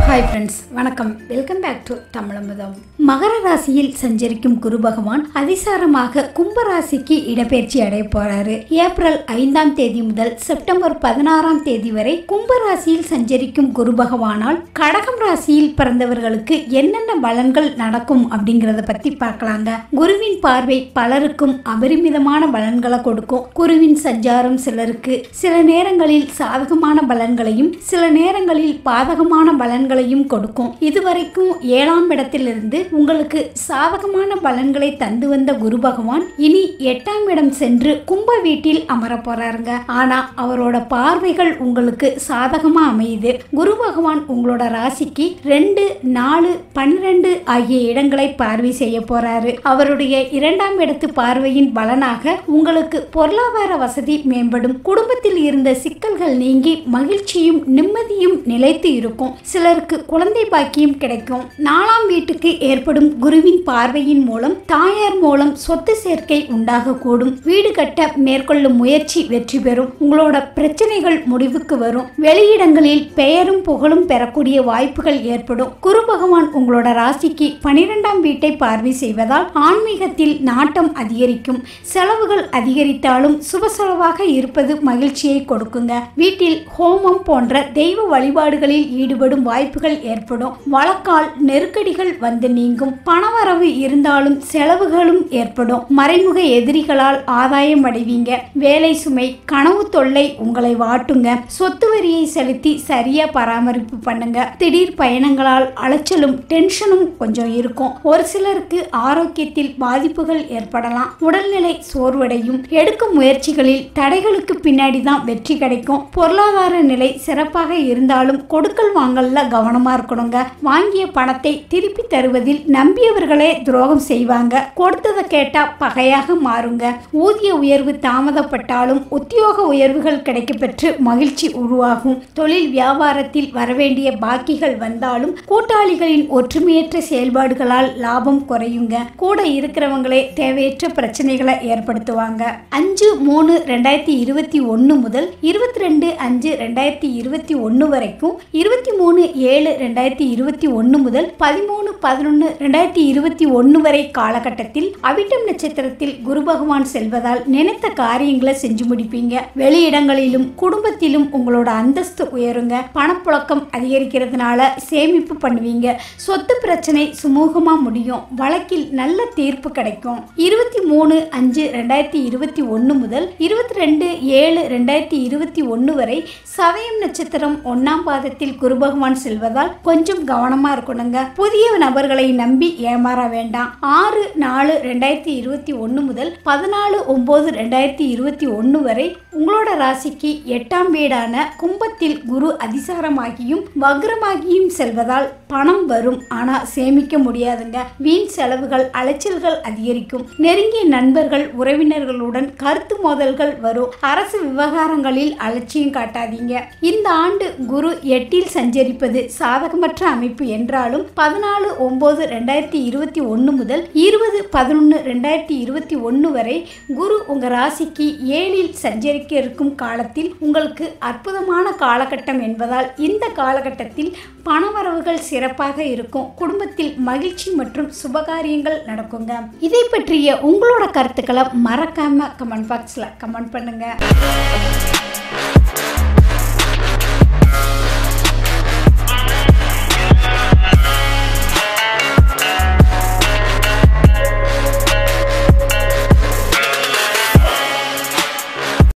hi friends வணக்கம் welcome back to Tamizhamudham மகர ராசியில் சஞ்சரிக்கும் குரு பகவான் அதிசாரமாக கும்ப ராசிக்கு இடப்பெயர்ச்சி அடைய போறாரு ஏப்ரல் ஐந்தாம் தேதி முதல் செப்டம்பர் பதினாறாம் தேதி வரை கும்ப ராசியில் சஞ்சரிக்கும் குரு பகவானால் கடகம் ராசியில் பிறந்தவர்களுக்கு என்னென்ன பலன்கள் நடக்கும் அப்படிங்கறத பத்தி பார்க்கலாங்க குருவின் பார்வை பலருக்கும் அபரிமிதமான பலன்களை கொடுக்கும் குருவின் சஞ்சாரம் சிலருக்கு சில நேரங்களில் சாதகமான பலன்களையும் சில நேரங்களில் பாதகமான பலன்களையும் கொடுக்கும் இதுவரைக்கும் ஏழாம் இடத்திலிருந்து உங்களுக்கு சாதகமான பலன்களை தந்து வந்த குரு பகவான் இனி எட்டாம் இடம் சென்று கும்ப வீட்டில் அமர போறாருங்க ஆனா அவரோட பார்வைகள் உங்களுக்கு சாதகமா அமையுது குரு பகவான் உங்களோட ராசிக்கு ரெண்டு நாலு பன்னிரெண்டு ஆகிய இடங்களை பார்வை செய்ய போறாரு அவருடைய இரண்டாம் இடத்து பார்வையின் பலனாக உங்களுக்கு பொருளாதார வசதி மேம்படும் குடும்பத்தில் இருந்த சிக்கல்கள் நீங்கி மகிழ்ச்சியும் நிம்மதியும் நிலைத்து இருக்கும் சிலருக்கு குழந்தை பாக்கியம் கிடைக்கும் நாலாம் வீட்டுக்கு ஏற்படும் குருவின் பார்வையின் மூலம் தாயார் மூலம் சொத்து சேர்க்கை உண்டாகக்கூடும் வீடு கட்ட மேற்கொள்ளும் முயற்சி வெற்றி பெறும் உங்களோட பிரச்சனைகள் முடிவுக்கு வரும் வெளியிடங்களில் பெயரும் புகழும் பெறக்கூடிய வாய்ப்புகள் ஏற்படும் குரு பகவான் உங்களோட ராசிக்கு பனிரெண்டாம் வீட்டை பார்வை செய்வதால் ஆன்மீகத்தில் நாட்டம் அதிகரிக்கும் செலவுகள் அதிகரித்தாலும் சுப செலவாக இருப்பது மகிழ்ச்சியை கொடுக்குங்க வீட்டில் ஹோமம் போன்ற தெய்வ வழிபாடுகளில் ஈடுபடும் வாய்ப்புகள் ஏற்படும் வழக்கால் நெருக்கடிகள் வந்து நீங்கும் பணவரவு இருந்தாலும் செலவுகளும் ஏற்படும் மறைமுக எதிரிகளால் ஆதாயம் அடைவீங்க வேலை சுமை கனவு தொல்லை உங்களை வாட்டுங்க சொத்து வரியை செலுத்தி சரியா பராமரிப்பு பண்ணுங்க திடீர் பயணங்களால் அலைச்சலும் டென்ஷனும் கொஞ்சம் இருக்கும் ஒரு சிலருக்கு ஆரோக்கியத்தில் பாதிப்புகள் ஏற்படலாம் உடல்நிலை சோர்வடையும் எடுக்கும் முயற்சிகளில் தடைகளுக்கு பின்னாடி தான் வெற்றி கிடைக்கும் பொருளாதார நிலை சிறப்பாக இருந்தாலும் கொடுக்கல் வாங்கல்ல கவனமா இருக்கணுங்க வாங்கிய பணத்தை திருப்பி தருவதில் நம்பியவர்களே துரோகம் செய்வாங்க கொடுத்ததை கேட்டா பகையாக மாறுங்க ஊதிய உயர்வு தாமதப்பட்டாலும் உத்தியோக உயர்வுகள் கிடைக்கப்பெற்று மகிழ்ச்சி உருவாகும் தொழில் வியாபாரத்தில் வரவேண்டிய பாக்கிகள் வந்தாலும் கூட்டாளிகளின் ஒற்றுமையற்ற செயல்பாடுகளால் லாபம் குறையுங்க கூட இருக்கிறவங்களே தேவையற்ற பிரச்சனைகளை ஏற்படுத்துவாங்க அஞ்சு மூணு ரெண்டாயிரத்தி இருபத்தி ஒன்று முதல் இருபத்தி ரெண்டு அஞ்சு ரெண்டாயிரத்தி இருபத்தி ஒன்று வரைக்கும் இருபத்தி மூணு ஏழு ரெண்டாயிரத்தி இருபத்தி ஒன்று முதல் பதிமூணு பதினொன்று ரெண்டாயிரத்தி இருபத்தி ஒன்று வரை காலகட்டத்தில் அவிட்டம் நட்சத்திரத்தில் குரு பகவான் செல்வதால் நினைத்த காரியங்களை செஞ்சு முடிப்பீங்க வெளியிடங்களிலும் குடும்பத்திலும் உங்களோட அந்தஸ்து உயருங்க பணப்புழக்கம் அதிகரிக்கிறதுனால சேமிப்பு பண்ணுவீங்க சொத்து பிரச்சனை சுமூகமா முடியும் வழக்கில் நல்ல தீர்ப்பு கிடைக்கும் இருபத்தி மூணு அஞ்சு ரெண்டாயிரத்தி இருபத்தி ஒன்று முதல் இருபத்தி ரெண்டு ஏழு ரெண்டாயிரத்தி இருபத்தி ஒன்று வரை சதயம் நட்சத்திரம் ஒன்னாம் பாதத்தில் குரு பகவான் செல்வதால் கொஞ்சம் கவனமா இருக்கணுங்க புதிய நபர்களை நம்பி ஏமாற வேண்டாம் ஆறு நாலு ரெண்டாயிரத்தி இருபத்தி ஒன்று முதல் பதினாலு ஒன்பது ரெண்டாயிரத்தி இருபத்தி ஒன்று வரை உங்களோட ராசிக்கு எட்டாம் வீடான கும்பத்தில் குரு அதிசாரமாகியும் வக்ரமாகியும் செல்வதால் பணம் வரும் ஆனா சேமிக்க முடியாதுங்க வீண் செலவுகள் அலைச்சல்கள் அதிகரிக்கும் நெருங்கிய நண்பர்கள் உறவினர்களுடன் கருத்து மோதல்கள் வரும் அரசு விவகாரங்களில் அலட்சியம் காட்டாதீங்க இந்த ஆண்டு குரு எட்டில் சஞ்சரிப்பது சாதகமற்ற அமைப்பு என்றாலும் பதினாலு ஒன்பது ரெண்டாயிரத்தி இருபத்தி ஒன்று முதல் இருபது பதினொன்று ரெண்டாயிரத்தி இருபத்தி ஒன்று வரை குரு உங்க ராசிக்கு ஏழில் சஞ்சரிக்க இருக்கும் காலத்தில் உங்களுக்கு அற்புதமான காலகட்டம் என்பதால் இந்த காலகட்டத்தில் பணவரவுகள் சிறப்பாக இருக்கும் குடும்பத்தில் மகிழ்ச்சி மற்றும் சுபகாரியங்கள் நடக்குங்க இதை பற்றிய உங்களோட கருத்துக்களை மறக்காம கமெண்ட் பாக்ஸ்ல கமெண்ட் பண்ணுங்க